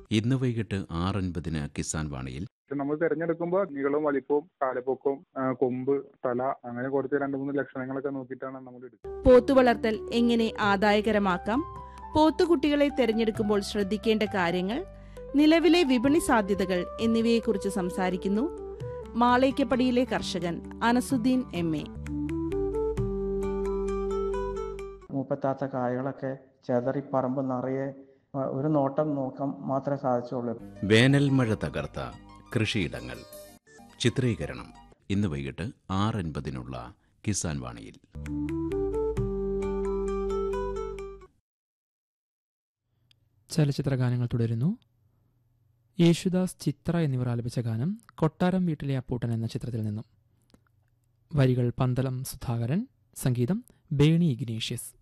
ഇന്ന് വൈകിട്ട് ആറൻപതിന് കിസാൻ വാണിയിൽ നമ്മൾ തിരഞ്ഞെടുക്കുമ്പോൾ നീളവും വലിപ്പവും കാലപ്പൊക്കവും ആ, കൊമ്പ് തല അങ്ങനെ കുറച്ച് രണ്ട് മൂന്ന് ലക്ഷണങ്ങളൊക്കെ നോക്കിയിട്ടാണ് നമ്മൾ എടുക്കുന്നത് പോത്തു വളർത്തൽ എങ്ങനെ ആദായകരമാക്കാം പോത്തുകുട്ടികളെ തിരഞ്ഞെടുക്കുമ്പോൾ ശ്രദ്ധിക്കേണ്ട കാര്യങ്ങൾ നിലവിലെ വിപണി സാധ്യതകൾ എന്നിവയെക്കുറിച്ച് സംസാരിക്കുന്നു മാളേക്കപ്പടിയിലെ കർഷകൻ അനസുദ്ദീൻ എം എ മൂപ്പത്താത്ത കായകളൊക്കെ ചെതറി പറമ്പ് നിറയെ ആ, ഒരു നോട്ടം നോക്കാൻ മാത്രമേ സാധിച്ചുള്ളൂ വേനൽ മഴ തകർത്ത കൃഷിയിടങ്ങൾ ചിത്രീകരണം ഇന്ന് വൈകിട്ട് ആറൻപതിനുള്ള കിസാൻ വാണിയിൽ ചലച്ചിത്ര ഗാനങ്ങൾ തുടരുന്നു യേശുദാസ് ചിത്ര എന്നിവർ ആലപിച്ച ഗാനം കൊട്ടാരം വീട്ടിലെ അപ്പൂട്ടൻ എന്ന ചിത്രത്തിൽ നിന്നും വരികൾ പന്തളം സുധാകരൻ സംഗീതം ബേണി ഇഗ്നേഷ്യസ്